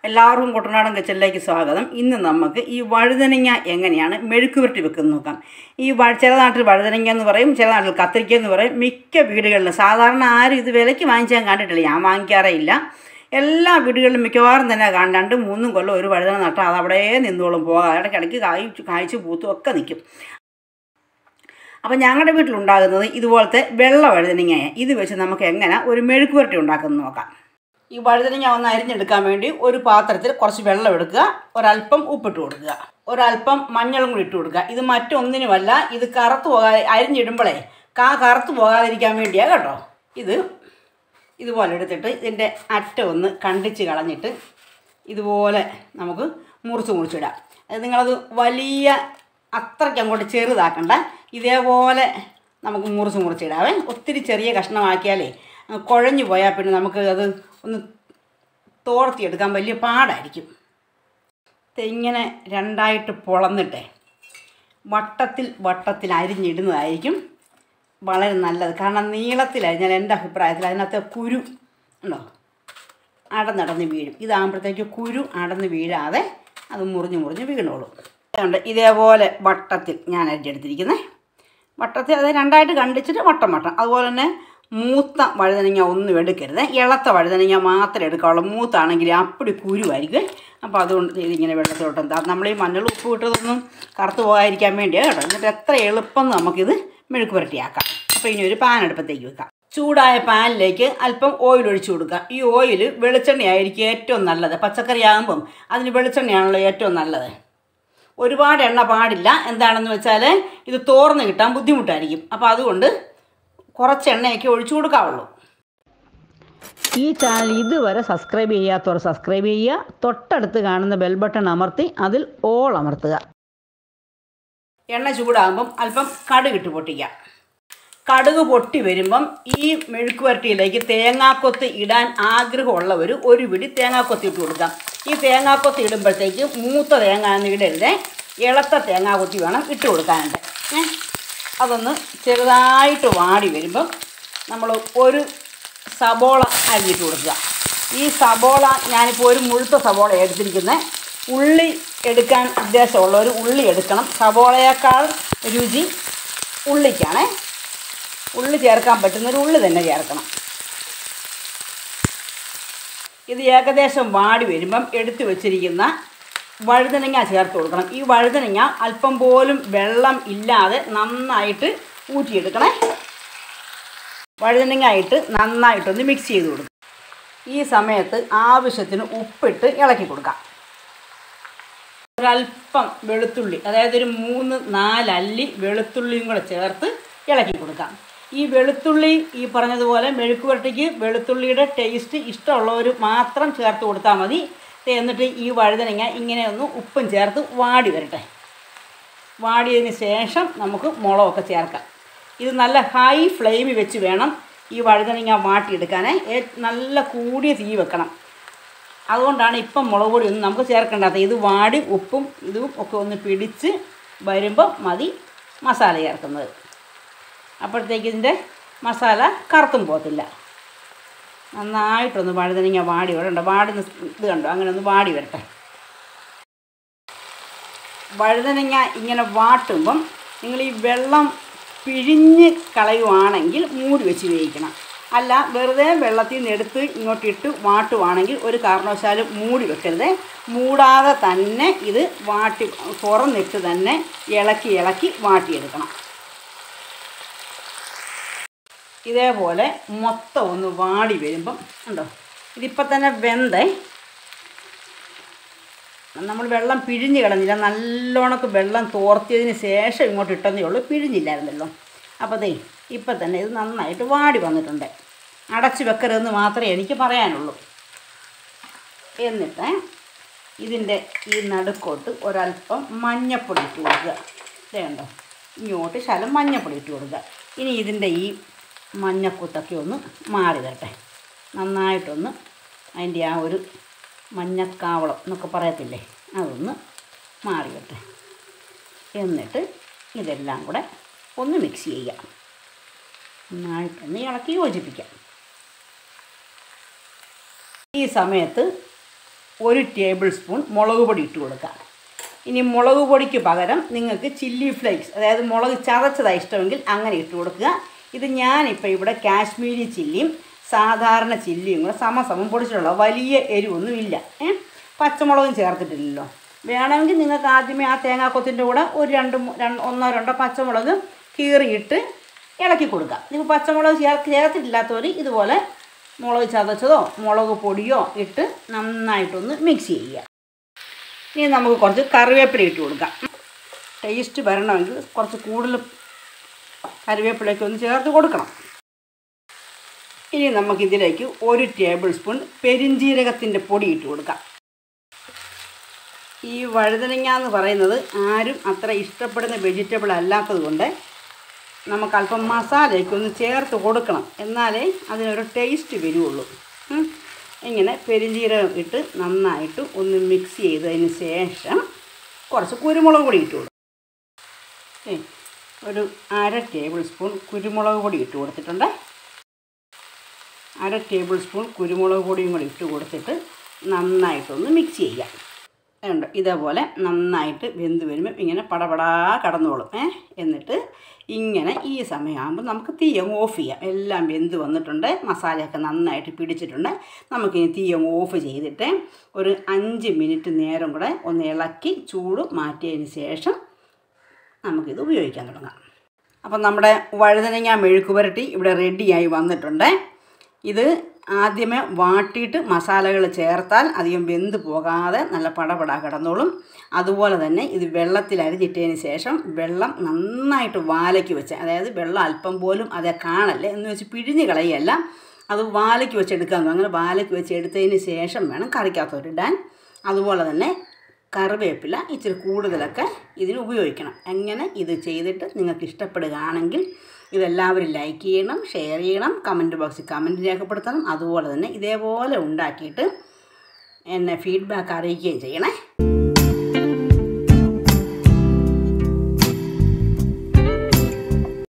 എല്ലാവർക്കും കുട്ടനാടൻ കിച്ചണിലേക്ക് സ്വാഗതം ഇന്ന് നമുക്ക് ഈ വഴുതനങ്ങ എങ്ങനെയാണ് മെഴുക്ക് പുരട്ടി വെക്കുന്നത് നോക്കാം ഈ വ ചില നാട്ടിൽ വഴുതനങ്ങ എന്ന് പറയും ചില നാട്ടിൽ കത്തിരിക്ക എന്ന് പറയും മിക്ക വീടുകളിലും സാധാരണ ആരും ഇത് വിലയ്ക്ക് വാങ്ങിച്ചാൽ കണ്ടിട്ടില്ല ഞാൻ വാങ്ങിക്കാറേ ഇല്ല എല്ലാ വീടുകളിലും മിക്കവാറും തന്നെ കാണും രണ്ടും മൂന്നും കൊല്ലം ഒരു വഴുതന നട്ടാൽ അത് അവിടെ നിന്നോളും പോകാം ഇടയ്ക്കിടയ്ക്ക് കായ്ച്ചു കായ്ച്ചു പൂത്തും ഒക്കെ നിൽക്കും അപ്പം ഞങ്ങളുടെ വീട്ടിലുണ്ടാകുന്നത് ഇതുപോലത്തെ വെള്ള വഴുതനങ്ങ ഇത് വെച്ച് നമുക്ക് എങ്ങനെ ഒരു മെഴുക്ക് പുരട്ടി ഉണ്ടാക്കുന്നത് നോക്കാം ഈ വഴുതനങ്ങ ഒന്ന് അരിഞ്ഞെടുക്കാൻ വേണ്ടി ഒരു പാത്രത്തിൽ കുറച്ച് വെള്ളം എടുക്കുക ഒരല്പം ഉപ്പിട്ട് കൊടുക്കുക ഒരല്പം മഞ്ഞളും കൂടി ഇട്ട് കൊടുക്കുക ഇത് മറ്റൊന്നിനുമല്ല ഇത് കറുത്ത് പോകാതെ അരിഞ്ഞിടുമ്പോഴേ കാ കറുത്ത് പോകാതിരിക്കാൻ വേണ്ടിയാണ് കേട്ടോ ഇത് ഇതുപോലെ എടുത്തിട്ട് ഇതിൻ്റെ അറ്റം ഒന്ന് കണ്ടിച്ച് കളഞ്ഞിട്ട് ഇതുപോലെ നമുക്ക് മുറിച്ച് മുറിച്ചിടാം അത് നിങ്ങളത് വലിയ അത്രയ്ക്ക് അങ്ങോട്ട് ചെറുതാക്കണ്ട ഇതേപോലെ നമുക്ക് മുറിച്ച് മുറിച്ചിടാവേ ഒത്തിരി ചെറിയ കഷ്ണമാക്കിയാലേ അങ്ങ് കുഴഞ്ഞു പോയാൽ പിന്നെ നമുക്ക് അത് ഒന്ന് തോർത്തിയെടുക്കാൻ വലിയ പാടായിരിക്കും ദേ ഇങ്ങനെ രണ്ടായിട്ട് പൊളന്നിട്ടെ വട്ടത്തിൽ വട്ടത്തിൽ അരിഞ്ഞിടുന്നതായിരിക്കും വളരെ നല്ലത് കാരണം നീളത്തിലരിഞ്ഞാൽ എൻ്റെ അഭിപ്രായത്തിൽ അതിനകത്ത് കുരു ഉണ്ടോ അടന്നടന്ന് വീഴും ഇതാകുമ്പോഴത്തേക്ക് കുരു അടന്ന് വീഴാതെ അത് മുറിഞ്ഞ് മുറിഞ്ഞ് വീണോളും അതുകൊണ്ട് ഇതേപോലെ വട്ടത്തിൽ ഞാൻ അരിഞ്ഞെടുത്തിരിക്കുന്നത് വട്ടത്തിൽ അത് രണ്ടായിട്ട് കണ്ടിച്ചിട്ട് വട്ടം വട്ടം അതുപോലെ തന്നെ മൂത്ത വഴുതനങ്ങ ഒന്നും എടുക്കരുത് ഇളത്ത വഴുതനങ്ങ മാത്രമേ എടുക്കാവുള്ളൂ മൂത്താണെങ്കിൽ അപ്പടി കുരുവായിരിക്കും അപ്പോൾ അതുകൊണ്ട് ഇതിങ്ങനെ വെള്ളത്തിലോട്ട് എന്താ നമ്മൾ ഈ മഞ്ഞൾ ഉപ്പ് ഇട്ടതൊന്നും കറുത്ത് പോകാതിരിക്കാൻ വേണ്ടിയാണ് കേട്ടോ എന്നിട്ട് എത്ര എളുപ്പം നമുക്കിത് മെഴുക്ക് പുരട്ടിയാക്കാം അപ്പോൾ ഇനി ഒരു പാൻ അടുപ്പത്തേക്ക് വെക്കാം ചൂടായ പാനിലേക്ക് അല്പം ഓയിൽ ഒഴിച്ചു കൊടുക്കുക ഈ ഓയിൽ വെളിച്ചെണ്ണയായിരിക്കും ഏറ്റവും നല്ലത് പച്ചക്കറി ആകുമ്പം അതിന് വെളിച്ചെണ്ണയാണല്ലോ ഏറ്റവും നല്ലത് ഒരുപാട് എണ്ണ പാടില്ല എന്താണെന്ന് വെച്ചാൽ ഇത് തോർന്ന് കിട്ടാൻ ബുദ്ധിമുട്ടായിരിക്കും അപ്പോൾ അതുകൊണ്ട് കുറച്ച് എണ്ണയൊക്കെ ഒഴിച്ചു കൊടുക്കാവുള്ളൂ ഈ ചാനൽ ഇതുവരെ സബ്സ്ക്രൈബ് ചെയ്യാത്തവർ സബ്സ്ക്രൈബ് ചെയ്യുക തൊട്ടടുത്ത് കാണുന്ന ബെൽ ബട്ടൺ അമർത്തി അതിൽ ഓൾ അമർത്തുക എണ്ണ ചൂടാകുമ്പം അല്പം കടുകിട്ട് പൊട്ടിക്കുക കടുക് പൊട്ടി വരുമ്പം ഈ മെഴുക്ക് വരട്ടിയിലേക്ക് തേങ്ങാക്കൊത്ത് ഇടാൻ ആഗ്രഹമുള്ളവർ ഒരു പിടി തേങ്ങാക്കൊത്ത് ഇട്ട് കൊടുക്കാം ഈ തേങ്ങാക്കൊത്ത് ഇടുമ്പോഴത്തേക്ക് മൂത്ത തേങ്ങ ഒന്നും ഇടരുത് ഇളത്ത തേങ്ങാക്കൊത്തി വേണം ഇട്ട് കൊടുക്കാനുണ്ട് ഏ അതൊന്ന് ചെറുതായിട്ട് വാടി വരുമ്പം നമ്മൾ ഒരു സബോള അരിഞ്ഞിട്ട് കൊടുക്കുക ഈ സബോള ഞാനിപ്പോൾ ഒരു മുഴുത്ത സബോള എടുത്തിരിക്കുന്നത് ഉള്ളി എടുക്കാൻ ഉദ്ദേശമുള്ളവർ ഉള്ളി എടുക്കണം സബോളയേക്കാൾ രുചി ഉള്ളിക്കാണേ ഉള്ളി ചേർക്കാൻ പറ്റുന്നൊരു ഉള്ളി തന്നെ ചേർക്കണം ഇത് ഏകദേശം വാടി വരുമ്പം എടുത്തു വച്ചിരിക്കുന്ന വഴുതനങ്ങ ചേർത്ത് കൊടുക്കണം ഈ വഴുതനങ്ങ അല്പം പോലും വെള്ളം ഇല്ലാതെ നന്നായിട്ട് ഊറ്റിയെടുക്കണേ വഴുതനങ്ങ ഇട്ട് നന്നായിട്ടൊന്ന് മിക്സ് ചെയ്ത് കൊടുക്കും ഈ സമയത്ത് ആവശ്യത്തിന് ഉപ്പിട്ട് ഇളക്കി കൊടുക്കാം ഒരല്പം വെളുത്തുള്ളി അതായത് ഒരു മൂന്ന് നാലല്ലി വെളുത്തുള്ളിയും കൂടെ ചേർത്ത് ഇളക്കി കൊടുക്കാം ഈ വെളുത്തുള്ളി ഈ പറഞ്ഞതുപോലെ മെഴുക്ക് പുരട്ടിക്ക് വെളുത്തുള്ളിയുടെ ടേസ്റ്റ് ഇഷ്ടമുള്ളവർ മാത്രം ചേർത്ത് കൊടുത്താൽ മതി ദേ എന്നിട്ട് ഈ വഴുതനങ്ങ ഇങ്ങനെ ഒന്ന് ഉപ്പും ചേർത്ത് വാടി വരട്ടെ വാടിയതിന് ശേഷം നമുക്ക് മുളകൊക്കെ ചേർക്കാം ഇത് നല്ല ഹൈ ഫ്ലെയിമിൽ വെച്ച് വേണം ഈ വഴുതനങ്ങ വാട്ടിയെടുക്കാൻ നല്ല കൂടിയ തീ വെക്കണം അതുകൊണ്ടാണ് ഇപ്പം മുളക് പൊടി ഒന്നും നമുക്ക് ചേർക്കേണ്ടാത്ത ഇത് വാടി ഉപ്പും ഇതും ഒക്കെ ഒന്ന് പിടിച്ച് വരുമ്പോൾ മതി മസാല ചേർക്കുന്നത് അപ്പോഴത്തേക്ക് ഇതിൻ്റെ മസാല കറുത്തും പോകത്തില്ല നന്നായിട്ടൊന്ന് വഴുതനങ്ങ വാടി വരണ്ട വാടുന്ന ഇത് കണ്ടോ അങ്ങനെ ഒന്ന് വാടി വരട്ടെ വഴുതനങ്ങ ഇങ്ങനെ വാട്ടുമ്പം നിങ്ങൾ ഈ വെള്ളം പിഴിഞ്ഞ് കളയുവാണെങ്കിൽ മൂടി വെച്ച് വേവിക്കണം അല്ല വെറുതെ വെള്ളത്തിൽ നിന്ന് എടുത്ത് ഇങ്ങോട്ടിട്ട് വാട്ടുവാണെങ്കിൽ ഒരു കാരണവശാലും മൂടി വെക്കരുത് മൂടാതെ തന്നെ ഇത് വാട്ടി തുറന്നിട്ട് തന്നെ ഇളക്കി ഇളക്കി വാട്ടിയെടുക്കണം ഇതേപോലെ മൊത്തം ഒന്ന് വാടി വരുമ്പം ഉണ്ടോ ഇതിപ്പോൾ തന്നെ വെന്തേ നമ്മൾ വെള്ളം പിഴിഞ്ഞ് കളഞ്ഞില്ല നല്ലോണക്ക് വെള്ളം തോർത്തിയതിന് ശേഷം ഇങ്ങോട്ട് ഇട്ടെന്നേ ഉള്ളൂ പിഴിഞ്ഞില്ലായിരുന്നല്ലോ അപ്പോൾ ദേ ഇപ്പം തന്നെ ഇത് നന്നായിട്ട് വാടി വന്നിട്ടുണ്ട് അടച്ച് വെക്കരുതെന്ന് മാത്രമേ എനിക്ക് പറയാനുള്ളൂ എന്നിട്ട് ഇതിൻ്റെ ഈ നടുക്കോട്ട് ഒരല്പം മഞ്ഞപ്പൊടി ഇട്ട് കൊടുക്കുക ഇതേണ്ടോ ഇങ്ങോട്ട് ശലം മഞ്ഞപ്പൊടി ഇട്ട് കൊടുക്കുക ഇനി ഇതിൻ്റെ ഈ മഞ്ഞക്കുത്തൊക്കെ ഒന്ന് മാറി വരട്ടെ നന്നായിട്ടൊന്ന് അതിൻ്റെ ആ ഒരു മഞ്ഞക്കാവളം എന്നൊക്കെ പറയത്തില്ലേ അതൊന്ന് മാറി വരട്ടെ എന്നിട്ട് ഇതെല്ലാം കൂടെ ഒന്ന് മിക്സ് ചെയ്യുക നന്നായിട്ടൊന്ന് ഇളക്കി യോജിപ്പിക്കാം ഈ സമയത്ത് ഒരു ടേബിൾ സ്പൂൺ മുളക് പൊടി ഇട്ട് കൊടുക്കാം ഇനി മുളക് പൊടിക്ക് പകരം നിങ്ങൾക്ക് ചില്ലി ഫ്ലേക്സ് അതായത് മുളക് ചതച്ചതാണ് ഇഷ്ടമെങ്കിൽ അങ്ങനെ ഇട്ട് കൊടുക്കുക ഇത് ഞാനിപ്പോൾ ഇവിടെ കാശ്മീരി ചില്ലിയും സാധാരണ ചില്ലിയും കൂടെ സമസമം പൊടിച്ചിട്ടുള്ള വലിയ എരിവൊന്നും ഇല്ല ഏ പച്ചമുളകും ചേർത്തിട്ടില്ലല്ലോ വേണമെങ്കിൽ നിങ്ങൾക്ക് ആദ്യമേ ആ തേങ്ങാക്കൊത്തിൻ്റെ കൂടെ ഒരു രണ്ട് മൂ- രണ്ട് ഒന്നോ രണ്ടോ പച്ചമുളക് കീറിയിട്ട് ഇളക്കി കൊടുക്കാം നിങ്ങൾ പച്ചമുളക് ചേർ ചേർത്തിട്ടില്ലാത്തവർ ഇതുപോലെ മുളക് ചതച്ചതോ മുളക് പൊടിയോ ഇട്ട് നന്നായിട്ടൊന്ന് മിക്സ് ചെയ്യുക ഇനി നമുക്ക് കുറച്ച് കറിവേപ്പില ഇട്ട് കൊടുക്കാം ടേസ്റ്റ് വരണമെങ്കിൽ കുറച്ച് കൂടുതൽ കറിവേപ്പിലയൊക്കെ ഒന്ന് ചേർത്ത് കൊടുക്കണം ഇനി നമുക്കിതിലേക്ക് ഒരു ടേബിൾ സ്പൂൺ പെരിഞ്ജീരകത്തിൻ്റെ പൊടി ഇട്ട് കൊടുക്കാം ഈ വഴുതനങ്ങ എന്ന് പറയുന്നത് ആരും അത്ര ഇഷ്ടപ്പെടുന്ന വെജിറ്റബിൾ അല്ലാത്തത് കൊണ്ട് നമുക്ക് അല്പം മസാലയൊക്കെ ഒന്ന് ചേർത്ത് കൊടുക്കണം എന്നാലേ അതിനൊരു ടേസ്റ്റ് വരുള്ളൂ ഉം. ഇങ്ങനെ പെരിഞ്ജീരകം ഇട്ട് നന്നായിട്ട് ഒന്ന് മിക്സ് ചെയ്തതിന് ശേഷം കുറച്ച് കുരുമുളക് പൊടി ഇട്ട് കൊടുക്കും ഏ, ഒരു അര ടേബിൾ സ്പൂൺ കുരുമുളക് പൊടി ഇട്ട് കൊടുത്തിട്ടുണ്ട് അര ടേബിൾ സ്പൂൺ കുരുമുളക് പൊടിയും കൂടി ഇട്ട് കൊടുത്തിട്ട് നന്നായിട്ടൊന്ന് മിക്സ് ചെയ്യാം ഉണ്ട് ഇതേപോലെ നന്നായിട്ട് വെന്ത് വരുമ്പോൾ ഇങ്ങനെ പടപടാ കടന്നോളും ഏ എന്നിട്ട് ഇങ്ങനെ ഈ സമയമാകുമ്പോൾ നമുക്ക് തീ അങ്ങ് ഓഫ് ചെയ്യാം എല്ലാം വെന്ത് വന്നിട്ടുണ്ട് മസാലയൊക്കെ നന്നായിട്ട് പിടിച്ചിട്ടുണ്ട് നമുക്കിനി തീ അങ്ങ് ഓഫ് ചെയ്തിട്ട് ഒരു അഞ്ച് മിനിറ്റ് നേരം കൂടെ ഒന്ന് ഇളക്കി ചൂട് മാറ്റിയതിന് ശേഷം നമുക്കിത് ഉപയോഗിക്കാൻ തുടങ്ങാം അപ്പം നമ്മുടെ വഴുതനങ്ങ മെഴുക്ക് പുരട്ടി ഇവിടെ റെഡിയായി വന്നിട്ടുണ്ട് ഇത് ആദ്യമേ വാട്ടിയിട്ട് മസാലകൾ ചേർത്താൽ അധികം വെന്ത് പോകാതെ നല്ല പടപട കിടന്നോളും അതുപോലെ തന്നെ ഇത് വെള്ളത്തിൽ അരിഞ്ഞിട്ടതിന് ശേഷം വെള്ളം നന്നായിട്ട് വാലയ്ക്ക് വെച്ച് അതായത് വെള്ളം അല്പം പോലും അതേ കാണല്ലേ എന്ന് വെച്ച് പിഴിഞ്ഞ് കളയല്ല അത് വാലയ്ക്ക് വെച്ചെടുക്കാൻ അങ്ങനെ വാലയ്ക്ക് വെച്ച് എടുത്തതിന് ശേഷം വേണം കറിക്കകത്തോട്ടിടാൻ അതുപോലെ തന്നെ കറിവേപ്പില ഇച്ചിരി കൂടുതലൊക്കെ ഇതിന് ഉപയോഗിക്കണം അങ്ങനെ ഇത് ചെയ്തിട്ട് നിങ്ങൾക്ക് ഇഷ്ടപ്പെടുകയാണെങ്കിൽ ഇതെല്ലാവരും ലൈക്ക് ചെയ്യണം ഷെയർ ചെയ്യണം കമൻറ്റ് ബോക്സിൽ കമൻറ്റ് രേഖപ്പെടുത്തണം അതുപോലെ തന്നെ ഇതേപോലെ ഉണ്ടാക്കിയിട്ട് എന്നെ ഫീഡ്ബാക്ക് അറിയിക്കുകയും ചെയ്യണേ